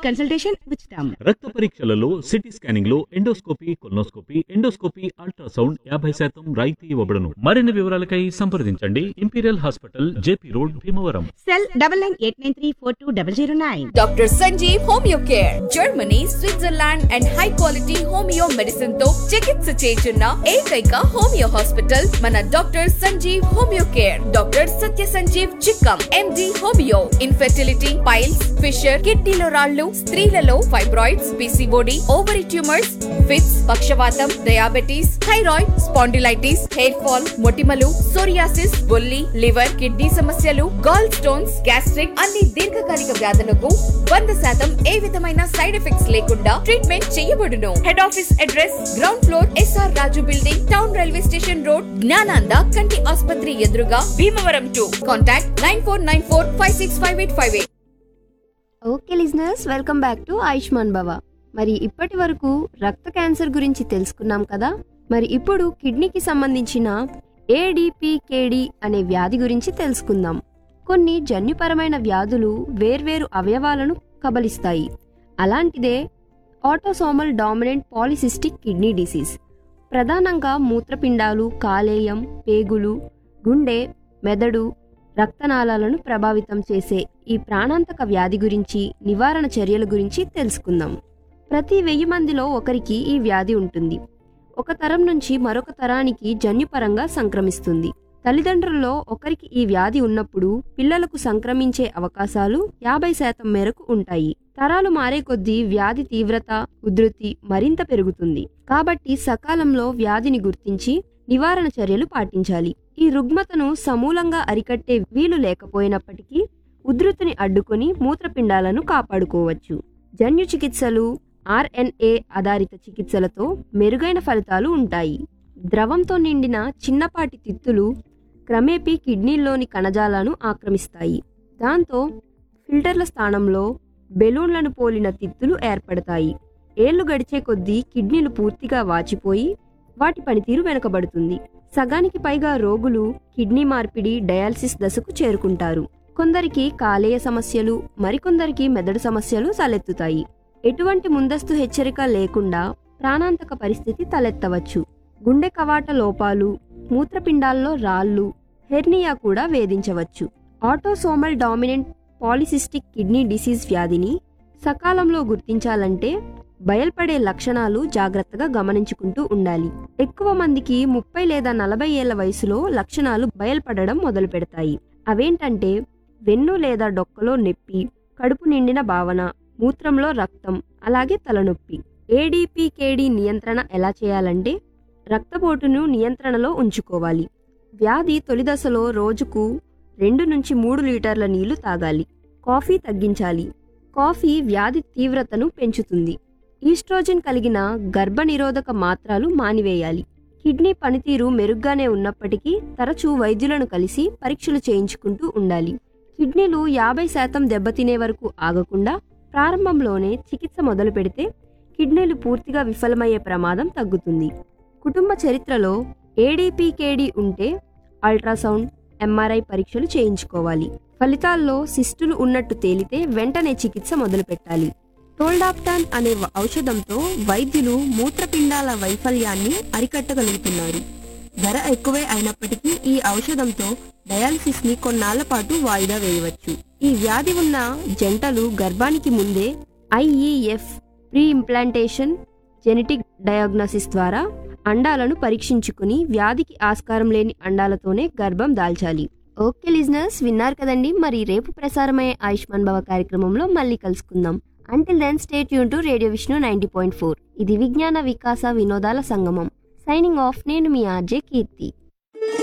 consultation ఉచితం రక్త పరీక్షలలో సిటీ స్కానింగ్ లో ఎండోస్కోపీ కొల్నోస్కోపీ ఎండోస్కోపీ అల్ట్రాసౌండ్ యాభై శాతం రాయితీ ఇవ్వబడును మరిన్ని వివరాలకై సంప్రదించండి imperial hospital JP road Bhimavaram cell double nine eight nine three four two double zero nine doctor Sanjeev homeo care Germany Switzerland and high quality homeo medicine తో చికిత్స చేస్తున్న ఏకైక హోమియో హాస్పిటల్ మన doctor Sanjeev homeo care doctor Satya Sanjeev Chikkam MD homeo infertility piles fissure కిడ్నీలో రాళ్లు స్త్రీలలో fibroids PCOD ovary tumours fits పక్షవాతం diabetes thyroid spondylitis hair fall మొటిమలు సోరియాసిస్ బొల్లి లివర్ కిడ్నీ సమస్యలు గాల్ స్టోన్స్ గ్యాస్ట్రిక్ అన్ని దీర్ఘకాలిక వ్యాధులకు వంద శాతం ఏ విధమైన సైడ్ ఎఫెక్ట్స్ లేకుండా ట్రీట్మెంట్ చేయబడును head office address ground floor SR Raju building town railway station road Gnananda కంటి ఆసుపత్రి ఎదురుగా Bhimavaram to contact nine four nine four five six five eight five eight okay listeners welcome back to Ayushman Bhava మరి ఇప్పటి వరకు రక్త cancer గురించి తెలుసుకున్నాం కదా మరి ఇప్పుడు కిడ్నీకి సంబంధించిన ఏడిపికేడి అనే వ్యాధి గురించి తెలుసుకుందాం కొన్ని జన్యుపరమైన వ్యాధులు వేర్వేరు అవయవాలను కబలిస్తాయి అలాంటిదే autosomal dominant polycystic kidney disease ప్రధానంగా మూత్రపిండాలు కాలేయం పేగులు గుండె మెదడు రక్తనాళాలను ప్రభావితం చేసే ఈ ప్రాణాంతక వ్యాధి గురించి నివారణ చర్యల గురించి తెలుసుకుందాం ప్రతి వెయ్యి మందిలో ఒకరికి ఈ వ్యాధి ఉంటుంది ఒక తరం నుంచి మరొక తరానికి జన్యుపరంగా సంక్రమిస్తుంది తల్లిదండ్రుల్లో ఒకరికి ఈ వ్యాధి ఉన్నప్పుడు పిల్లలకు సంక్రమించే అవకాశాలు యాభై శాతం మేరకు ఉంటాయి తరాలు మారే కొద్దీ వ్యాధి తీవ్రత ఉధృతి మరింత పెరుగుతుంది కాబట్టి సకాలంలో వ్యాధిని గుర్తించి నివారణ చర్యలు పాటించాలి ఈ రుగ్మతను సమూలంగా అరికట్టే వీలు లేకపోయినప్పటికీ ఉధృతిని అడ్డుకొని మూత్రపిండాలను కాపాడుకోవచ్చు జన్యు చికిత్సలు ఆర్ఎన్ఏ ఆధారిత చికిత్సలతో మెరుగైన ఫలితాలు ఉంటాయి ద్రవంతో నిండిన చిన్నపాటి తిత్తులు క్రమేపీ కిడ్నీల్లోని కణజాలను ఆక్రమిస్తాయి దాంతో ఫిల్టర్ల స్థానంలో బెలూన్లను పోలిన తిత్తులు ఏర్పడతాయి ఏళ్లు గడిచే కొద్దీ కిడ్నీలు పూర్తిగా వాచిపోయి వాటి పనితీరు వెనుకబడుతుంది సగానికి పైగా రోగులు కిడ్నీ మార్పిడి డయాలసిస్ దశకు చేరుకుంటారు కొందరికి కాలేయ సమస్యలు మరికొందరికి మెదడు సమస్యలు తలెత్తుతాయి ఎటువంటి ముందస్తు హెచ్చరిక లేకుండా ప్రాణాంతక పరిస్థితి తలెత్తవచ్చు గుండె కవాట లోపాలు మూత్రపిండాల్లో రాళ్ళు హెర్నియా కూడా వేధించవచ్చు autosomal dominant polycystic kidney disease వ్యాధిని సకాలంలో గుర్తించాలంటే బయల్పడే లక్షణాలు జాగ్రత్తగా గమనించుకుంటూ ఉండాలి ఎక్కువ మందికి ముప్పై లేదా నలభై ఏళ్ల వయసులో లక్షణాలు బయల్పడడం మొదలు పెడతాయి అవేంటంటే వెన్ను లేదా డొక్కలో నొప్పి కడుపు నిండిన భావన మూత్రంలో రక్తం అలాగే తలనొప్పి ఏడీపీకేడి నియంత్రణ ఎలా చేయాలంటే రక్తపోటును నియంత్రణలో ఉంచుకోవాలి వ్యాధి తొలి దశలో రోజుకు రెండు నుంచి మూడు లీటర్ల నీళ్లు తాగాలి కాఫీ తగ్గించాలి కాఫీ వ్యాధి తీవ్రతను పెంచుతుంది ఈస్ట్రోజన్ కలిగిన గర్భనిరోధక మాత్రలు మానివేయాలి కిడ్నీ పనితీరు మెరుగ్గానే ఉన్నప్పటికీ తరచూ వైద్యులను కలిసి పరీక్షలు చేయించుకుంటూ ఉండాలి కిడ్నీలు యాభై శాతం దెబ్బతినే వరకు ఆగకుండా ప్రారంభంలోనే చికిత్స మొదలు పెడితే కిడ్నీలు పూర్తిగా విఫలమయ్యే ప్రమాదం తగ్గుతుంది కుటుంబ చరిత్రలో ఏడీపీకేడి ఉంటే అల్ట్రాసౌండ్ ఎంఆర్ఐ పరీక్షలు చేయించుకోవాలి ఫలితాల్లో సిస్టులు ఉన్నట్టు తేలితే వెంటనే చికిత్స మొదలుపెట్టాలి టోల్డాప్టాన్ అనే వ- ఔషధంతో వైద్యులు మూత్రపిండాల వైఫల్యాన్ని అరికట్టగలుగుతున్నారు ధర ఎక్కువే అయినప్పటికీ ఈ ఔషధంతో డయాలసిస్ ని కొన్నాళ్ల పాటు వాయిదా వేయవచ్చు ఈ వ్యాధి ఉన్న జంటలు గర్భానికి ముందే IVF pre implantation genetic diagnosis ద్వారా అండాలను పరీక్షించుకుని వ్యాధికి ఆస్కారం లేని అండాలతోనే గర్భం దాల్చాలి ఓకే లిజనర్స్ విన్నారు కదండి మరి రేపు ప్రసారమయ్యే ఆయుష్మాన్ భవ కార్యక్రమంలో మళ్ళీ కలుసుకుందాం అంటిల్ దెన్ స్టేట్ యూన్ to radio Vishnu ninety point four ఇది విజ్ఞాన వికాస వినోదాల సంగమం సైనింగ్ ఆఫ్ నేను మీ ఆర్జే కీర్తి